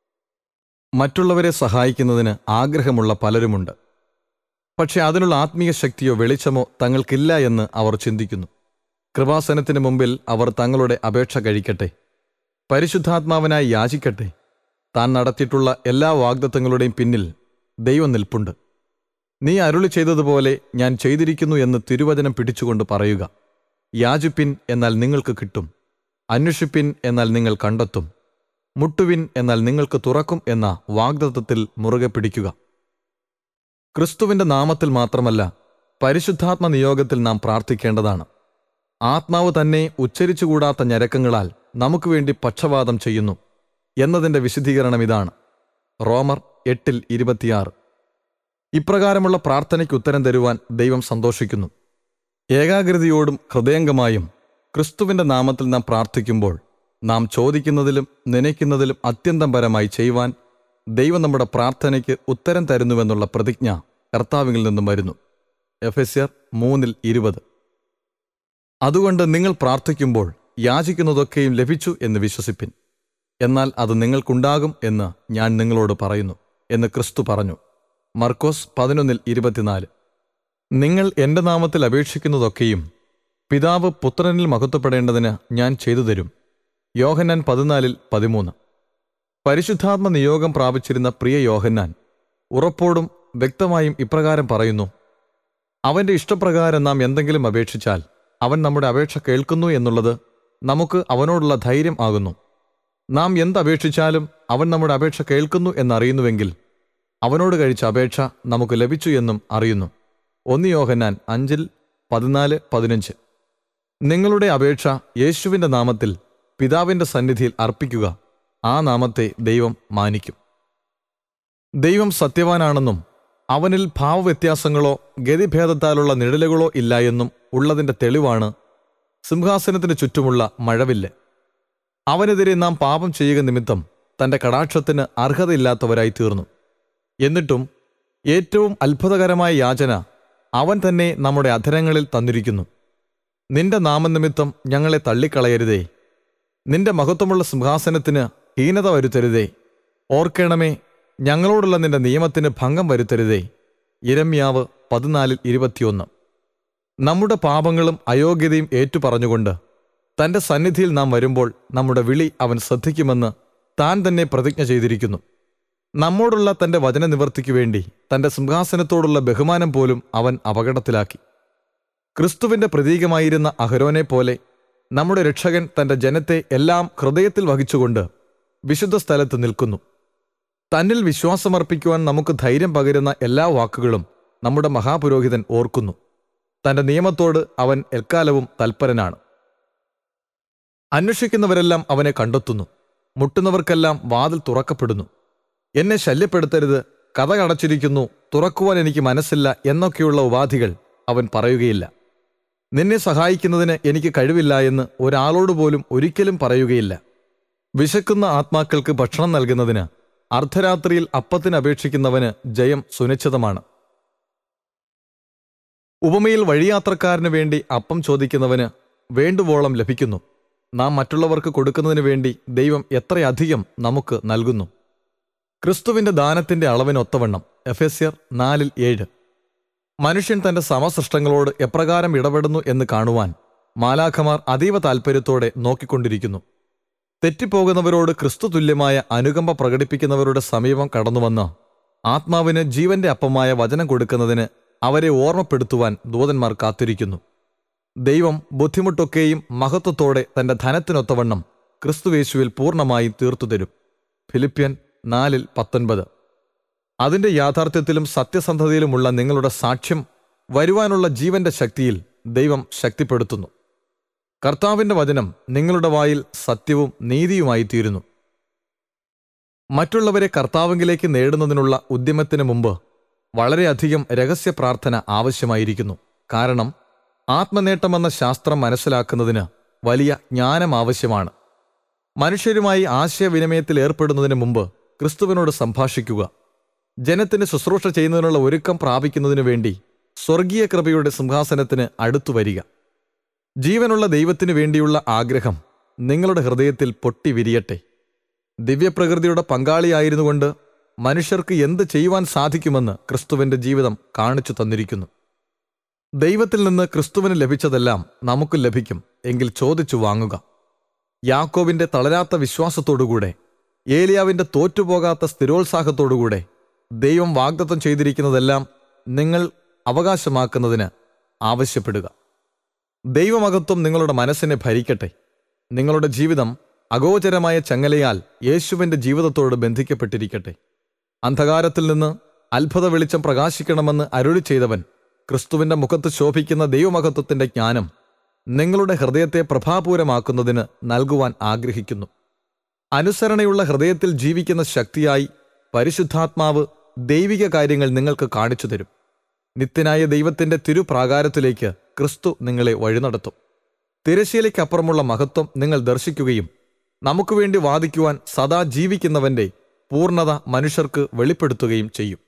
മറ്റുള്ളവരെ സഹായിക്കുന്നതിന് ആഗ്രഹമുള്ള പലരുമുണ്ട് പക്ഷെ അതിനുള്ള ആത്മീയ ശക്തിയോ വെളിച്ചമോ തങ്ങൾക്കില്ല എന്ന് അവർ ചിന്തിക്കുന്നു കൃപാസനത്തിന് മുമ്പിൽ അവർ തങ്ങളുടെ അപേക്ഷ കഴിക്കട്ടെ പരിശുദ്ധാത്മാവിനായി യാചിക്കട്ടെ താൻ നടത്തിയിട്ടുള്ള എല്ലാ വാഗ്ദത്തങ്ങളുടെയും പിന്നിൽ ദൈവം നിൽപ്പുണ്ട് നീ അരുളി ചെയ്തതുപോലെ ഞാൻ ചെയ്തിരിക്കുന്നു എന്ന് തിരുവചനം പിടിച്ചുകൊണ്ട് പറയുക യാചിപ്പിൻ എന്നാൽ നിങ്ങൾക്ക് കിട്ടും അന്വേഷിപ്പിൻ എന്നാൽ നിങ്ങൾ കണ്ടെത്തും മുട്ടുവിൻ എന്നാൽ നിങ്ങൾക്ക് തുറക്കും എന്ന വാഗ്ദത്തത്തിൽ മുറുകെ പിടിക്കുക ക്രിസ്തുവിന്റെ നാമത്തിൽ മാത്രമല്ല പരിശുദ്ധാത്മ നിയോഗത്തിൽ നാം പ്രാർത്ഥിക്കേണ്ടതാണ് ആത്മാവ് തന്നെ ഉച്ചരിച്ചുകൂടാത്ത ഞരക്കങ്ങളാൽ നമുക്ക് വേണ്ടി പക്ഷവാദം ചെയ്യുന്നു എന്നതിന്റെ വിശദീകരണം ഇതാണ് റോമർ എട്ടിൽ ഇരുപത്തിയാറ് ഇപ്രകാരമുള്ള പ്രാർത്ഥനയ്ക്ക് ഉത്തരം തരുവാൻ ദൈവം സന്തോഷിക്കുന്നു ഏകാഗ്രതയോടും ഹൃദയംഗമായും ക്രിസ്തുവിന്റെ നാമത്തിൽ നാം പ്രാർത്ഥിക്കുമ്പോൾ നാം ചോദിക്കുന്നതിലും നനയ്ക്കുന്നതിലും അത്യന്തം പരമായി ചെയ്യുവാൻ ദൈവം നമ്മുടെ പ്രാർത്ഥനയ്ക്ക് ഉത്തരം തരുന്നുവെന്നുള്ള പ്രതിജ്ഞ കർത്താവിൽ നിന്നും വരുന്നു എഫെസ്യർ മൂന്നിൽ ഇരുപത് അതുകൊണ്ട് നിങ്ങൾ പ്രാർത്ഥിക്കുമ്പോൾ യാചിക്കുന്നതൊക്കെയും ലഭിച്ചു എന്ന് വിശ്വസിപ്പിൻ എന്നാൽ അത് നിങ്ങൾക്കുണ്ടാകും എന്ന് ഞാൻ നിങ്ങളോട് പറയുന്നു എന്ന് ക്രിസ്തു പറഞ്ഞു മർക്കോസ് പതിനൊന്നിൽ ഇരുപത്തിനാല് നിങ്ങൾ എന്റെ നാമത്തിൽ അപേക്ഷിക്കുന്നതൊക്കെയും പിതാവ് പുത്രനിൽ മഹത്വപ്പെടേണ്ടതിന് ഞാൻ ചെയ്തു തരും യോഹന്നാൻ പതിനാലിൽ പതിമൂന്ന് പരിശുദ്ധാത്മ നിയോഗം പ്രാപിച്ചിരുന്ന പ്രിയ യോഹന്നാൻ ഉറപ്പോടും വ്യക്തമായും ഇപ്രകാരം പറയുന്നു അവന്റെ ഇഷ്ടപ്രകാരം നാം എന്തെങ്കിലും അപേക്ഷിച്ചാൽ അവൻ നമ്മുടെ അപേക്ഷ കേൾക്കുന്നു എന്നുള്ളത് നമുക്ക് അവനോടുള്ള ധൈര്യം ആകുന്നു നാം എന്തപേക്ഷിച്ചാലും അവൻ നമ്മുടെ അപേക്ഷ കേൾക്കുന്നു എന്നറിയുന്നുവെങ്കിൽ അവനോട് കഴിച്ച അപേക്ഷ നമുക്ക് ലഭിച്ചു എന്നും അറിയുന്നു ഒന്ന് യോഹന്നാൻ അഞ്ചിൽ പതിനാല് പതിനഞ്ച് നിങ്ങളുടെ അപേക്ഷ യേശുവിന്റെ നാമത്തിൽ പിതാവിന്റെ സന്നിധിയിൽ അർപ്പിക്കുക ആ നാമത്തെ ദൈവം മാനിക്കും ദൈവം സത്യവാനാണെന്നും അവനിൽ ഭാവവ്യത്യാസങ്ങളോ ഗതിഭേദത്താലുള്ള നിഴലുകളോ ഇല്ല എന്നും ഉള്ളതിന്റെ തെളിവാണ് സിംഹാസനത്തിന് ചുറ്റുമുള്ള മഴവില്ല് അവനെതിരെ നാം പാപം ചെയ്യുക നിമിത്തം തന്റെ കടാക്ഷത്തിന് അർഹതയില്ലാത്തവരായി തീർന്നു എന്നിട്ടും ഏറ്റവും അത്ഭുതകരമായ യാചന അവൻ തന്നെ നമ്മുടെ അധരങ്ങളിൽ തന്നിരിക്കുന്നു നിന്റെ നാമനിമിത്തം ഞങ്ങളെ തള്ളിക്കളയരുതേ നിന്റെ മഹത്വമുള്ള സിംഹാസനത്തിന് ഹീനത വരുത്തരുതേ ഓർക്കണമേ ഞങ്ങളോടുള്ള നിന്റെ നിയമത്തിന് ഭംഗം വരുത്തരുതേ ഇരമ്യാവ് പതിനാലിൽ ഇരുപത്തിയൊന്ന് നമ്മുടെ പാപങ്ങളും അയോഗ്യതയും ഏറ്റുപറഞ്ഞുകൊണ്ട് തന്റെ സന്നിധിയിൽ നാം വരുമ്പോൾ നമ്മുടെ വിളി അവൻ ശ്രദ്ധിക്കുമെന്ന് താൻ തന്നെ പ്രതിജ്ഞ ചെയ്തിരിക്കുന്നു നമ്മോടുള്ള തന്റെ വചനനിവർത്തിക്കു വേണ്ടി തന്റെ സിംഹാസനത്തോടുള്ള ബഹുമാനം പോലും അവൻ അപകടത്തിലാക്കി ക്രിസ്തുവിന്റെ പ്രതീകമായിരുന്ന അഹരോനെ പോലെ നമ്മുടെ രക്ഷകൻ തന്റെ ജനത്തെ എല്ലാം ഹൃദയത്തിൽ വഹിച്ചുകൊണ്ട് വിശുദ്ധ സ്ഥലത്ത് നിൽക്കുന്നു തന്നിൽ വിശ്വാസമർപ്പിക്കുവാൻ നമുക്ക് ധൈര്യം പകരുന്ന എല്ലാ വാക്കുകളും നമ്മുടെ മഹാപുരോഹിതൻ ഓർക്കുന്നു തന്റെ നിയമത്തോട് അവൻ എക്കാലവും തൽപരനാണ് അന്വേഷിക്കുന്നവരെല്ലാം അവനെ കണ്ടെത്തുന്നു മുട്ടുന്നവർക്കെല്ലാം വാതിൽ തുറക്കപ്പെടുന്നു എന്നെ ശല്യപ്പെടുത്തരുത് കഥ കടച്ചിരിക്കുന്നു തുറക്കുവാൻ എനിക്ക് മനസ്സില്ല എന്നൊക്കെയുള്ള ഉപാധികൾ അവൻ പറയുകയില്ല നിന്നെ സഹായിക്കുന്നതിന് എനിക്ക് കഴിവില്ല എന്ന് ഒരാളോട് പോലും ഒരിക്കലും പറയുകയില്ല വിശക്കുന്ന ആത്മാക്കൾക്ക് ഭക്ഷണം നൽകുന്നതിന് അർദ്ധരാത്രിയിൽ അപ്പത്തിന് അപേക്ഷിക്കുന്നവന് ജയം സുനിശ്ചിതമാണ് ഉപമയിൽ വഴിയാത്രക്കാരന് വേണ്ടി അപ്പം ചോദിക്കുന്നവന് വേണ്ടുവോളം ലഭിക്കുന്നു നാം മറ്റുള്ളവർക്ക് കൊടുക്കുന്നതിന് വേണ്ടി ദൈവം എത്രയധികം നമുക്ക് നൽകുന്നു ക്രിസ്തുവിന്റെ ദാനത്തിന്റെ അളവിനൊത്തവണ്ണം എഫെസ്യർ നാലിൽ ഏഴ് മനുഷ്യൻ തന്റെ സമസൃഷ്ടങ്ങളോട് എപ്രകാരം ഇടപെടുന്നു എന്ന് കാണുവാൻ മാലാഖമാർ അതീവ താൽപ്പര്യത്തോടെ നോക്കിക്കൊണ്ടിരിക്കുന്നു തെറ്റിപ്പോകുന്നവരോട് ക്രിസ്തു തുല്യമായ അനുകമ്പ പ്രകടിപ്പിക്കുന്നവരുടെ സമീപം കടന്നുവന്ന് ആത്മാവിന് ജീവന്റെ അപ്പമായ വചനം കൊടുക്കുന്നതിന് അവരെ ഓർമ്മപ്പെടുത്തുവാൻ ദൂതന്മാർ കാത്തിരിക്കുന്നു ദൈവം ബുദ്ധിമുട്ടൊക്കെയും മഹത്വത്തോടെ തന്റെ ധനത്തിനൊത്തവണ്ണം ക്രിസ്തുവേശുവിൽ പൂർണ്ണമായും തീർത്തുതരും ഫിലിപ്യൻ നാലിൽ പത്തൊൻപത് അതിന്റെ യാഥാർത്ഥ്യത്തിലും സത്യസന്ധതയിലുമുള്ള നിങ്ങളുടെ സാക്ഷ്യം വരുവാനുള്ള ജീവന്റെ ശക്തിയിൽ ദൈവം ശക്തിപ്പെടുത്തുന്നു കർത്താവിന്റെ വചനം നിങ്ങളുടെ വായിൽ സത്യവും നീതിയുമായി തീരുന്നു മറ്റുള്ളവരെ കർത്താവിങ്കിലേക്ക് നേടുന്നതിനുള്ള ഉദ്യമത്തിന് മുമ്പ് വളരെയധികം രഹസ്യ പ്രാർത്ഥന ആവശ്യമായിരിക്കുന്നു കാരണം ആത്മനേട്ടമെന്ന ശാസ്ത്രം മനസ്സിലാക്കുന്നതിന് വലിയ ജ്ഞാനം ആവശ്യമാണ് മനുഷ്യരുമായി ആശയവിനിമയത്തിൽ ഏർപ്പെടുന്നതിന് മുമ്പ് ക്രിസ്തുവിനോട് സംഭാഷിക്കുക ജനത്തിന് ശുശ്രൂഷ ചെയ്യുന്നതിനുള്ള ഒരുക്കം പ്രാപിക്കുന്നതിനു വേണ്ടി സ്വർഗീയ കൃപയുടെ സിംഹാസനത്തിന് അടുത്തു വരിക ജീവനുള്ള ദൈവത്തിനു വേണ്ടിയുള്ള ആഗ്രഹം നിങ്ങളുടെ ഹൃദയത്തിൽ പൊട്ടി വിരിയട്ടെ ദിവ്യപ്രകൃതിയുടെ പങ്കാളിയായിരുന്നുകൊണ്ട് മനുഷ്യർക്ക് എന്ത് ചെയ്യുവാൻ സാധിക്കുമെന്ന് ക്രിസ്തുവിന്റെ ജീവിതം കാണിച്ചു തന്നിരിക്കുന്നു ദൈവത്തിൽ നിന്ന് ക്രിസ്തുവിന് ലഭിച്ചതെല്ലാം നമുക്ക് ലഭിക്കും എങ്കിൽ ചോദിച്ചു വാങ്ങുക യാക്കോബിന്റെ തളരാത്ത വിശ്വാസത്തോടുകൂടെ ഏലിയാവിന്റെ തോറ്റുപോകാത്ത സ്ഥിരോത്സാഹത്തോടുകൂടെ ദൈവം വാഗ്ദത്തം ചെയ്തിരിക്കുന്നതെല്ലാം നിങ്ങൾ അവകാശമാക്കുന്നതിന് ആവശ്യപ്പെടുക ദൈവമഹത്വം നിങ്ങളുടെ മനസ്സിനെ ഭരിക്കട്ടെ നിങ്ങളുടെ ജീവിതം അഗോചരമായ ചങ്ങലയാൽ യേശുവിന്റെ ജീവിതത്തോട് ബന്ധിക്കപ്പെട്ടിരിക്കട്ടെ അന്ധകാരത്തിൽ നിന്ന് അത്ഭുത വെളിച്ചം പ്രകാശിക്കണമെന്ന് അരുളി ചെയ്തവൻ ക്രിസ്തുവിന്റെ മുഖത്ത് ശോഭിക്കുന്ന ദൈവമഹത്വത്തിന്റെ ജ്ഞാനം നിങ്ങളുടെ ഹൃദയത്തെ പ്രഭാപൂരമാക്കുന്നതിന് നൽകുവാൻ ആഗ്രഹിക്കുന്നു അനുസരണയുള്ള ഹൃദയത്തിൽ ജീവിക്കുന്ന ശക്തിയായി പരിശുദ്ധാത്മാവ് ദൈവിക കാര്യങ്ങൾ നിങ്ങൾക്ക് കാണിച്ചു തരും നിത്യനായ ദൈവത്തിന്റെ തിരുപ്രാകാരത്തിലേക്ക് ക്രിസ്തു നിങ്ങളെ വഴിനടത്തും തിരശീലയ്ക്കപ്പുറമുള്ള മഹത്വം നിങ്ങൾ ദർശിക്കുകയും നമുക്ക് വേണ്ടി വാദിക്കുവാൻ സദാ ജീവിക്കുന്നവന്റെ പൂർണ്ണത മനുഷ്യർക്ക് വെളിപ്പെടുത്തുകയും ചെയ്യും